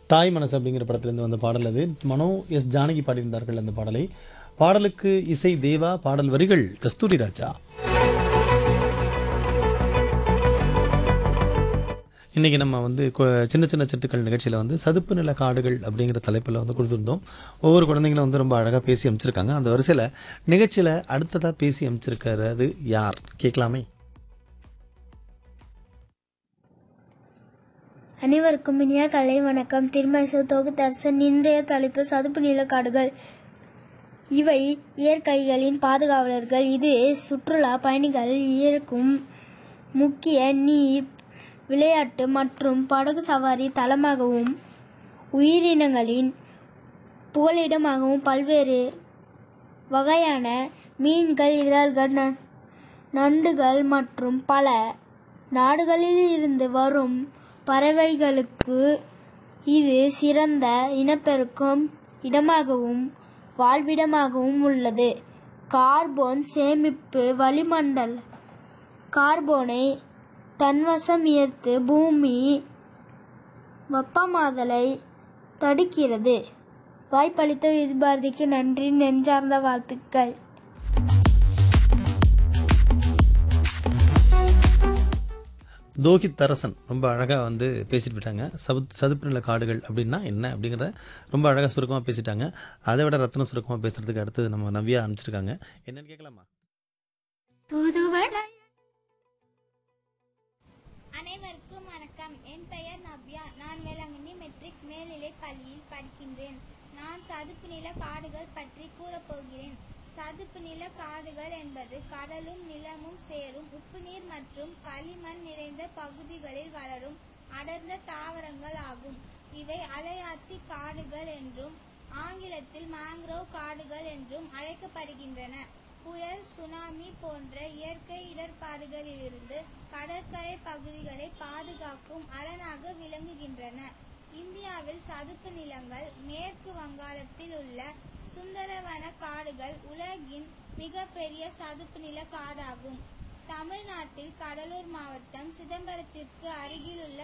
தாய் மனசு அப்படிங்கிற படத்திலிருந்து வந்த பாடல் அது மனோ எஸ் ஜானகி பாடியிருந்தார்கள் அந்த பாடலை பாடலுக்கு இசை தேவா பாடல் வரிகள் கஸ்தூரி ராஜா இன்றைக்கி நம்ம வந்து கு- சின்ன சின்ன சிட்டுக்கள் நிகழ்ச்சியில் வந்து சதுப்பு நில காடுகள் அப்படிங்கிற தலைப்பில் வந்து கொடுத்துருந்தோம் ஒவ்வொரு குழந்தைங்களும் வந்து ரொம்ப அழகாக பேசி அமைச்சிருக்காங்க அந்த வரிசையில் நிகழ்ச்சியில் அடுத்ததாக பேசி அமைச்சிருக்கிறது யார் கேட்கலாமே அனைவருக்கும் இனிய கலை வணக்கம் திருமசு தொகுத்தரசன் இன்றைய தலைப்பு சதுப்பு நிலக்காடுகள் இவை இயற்கைகளின் பாதுகாவலர்கள் இது சுற்றுலா பயணிகள் இருக்கும் முக்கிய நீர் விளையாட்டு மற்றும் படகு சவாரி தளமாகவும் உயிரினங்களின் புகலிடமாகவும் பல்வேறு வகையான மீன்கள் இறால்கள் ந- நண்டுகள் மற்றும் பல நாடுகளில் இருந்து வரும் பறவைகளுக்கு இது சிறந்த இனப்பெருக்கம் இடமாகவும் வாழ்விடமாகவும் உள்ளது கார்பன் சேமிப்பு வளிமண்டல கார்பனை தன்வசம் ஈர்த்து பூமி வெப்பமாதலை தடுக்கிறது வாய்ப்பளித்த விதிபாரதிக்கு நன்றி நெஞ்சார்ந்த வாழ்த்துக்கள் தோகித் தரசன் ரொம்ப அழகாக வந்து பேசிட்டு போயிட்டாங்க சது சதுப்பு நில காடுகள் அப்படின்னா என்ன அப்படிங்கிறத ரொம்ப அழகாக சுருக்கமாக பேசிட்டாங்க அதை விட ரத்னம் சுருக்கமாக பேசுறதுக்கு அடுத்தது நம்ம நவ்யா அனுப்பிச்சிருக்காங்க என்னன்னு கேட்கலாமா அனைவருக்கும் வணக்கம் என் பெயர் நவ்யா நான் வேளாங்கண்ணி மெட்ரிக் மேல்நிலை பள்ளியில் படிக்கின்றேன் நான் சதுப்பு நில காடுகள் பற்றி கூறப்போகிறேன் சதுப்பு நில காடுகள் என்பது கடலும் நிலமும் சேரும் உப்புநீர் மற்றும் களிமண் நிறைந்த பகுதிகளில் வளரும் அடர்ந்த தாவரங்கள் ஆகும் இவை அலையாத்தி காடுகள் என்றும் ஆங்கிலத்தில் மேங்க்ரோவ் காடுகள் என்றும் அழைக்கப்படுகின்றன புயல் சுனாமி போன்ற இயற்கை இடர்பாடுகளிலிருந்து கடற்கரை பகுதிகளை பாதுகாக்கும் அரணாக விளங்குகின்றன இந்தியாவில் சதுப்பு நிலங்கள் மேற்கு வங்காளத்தில் உள்ள சுந்தரவன காடுகள் உலகின் மிகப்பெரிய சதுப்பு நில காடாகும் தமிழ்நாட்டில் கடலூர் மாவட்டம் சிதம்பரத்திற்கு அருகிலுள்ள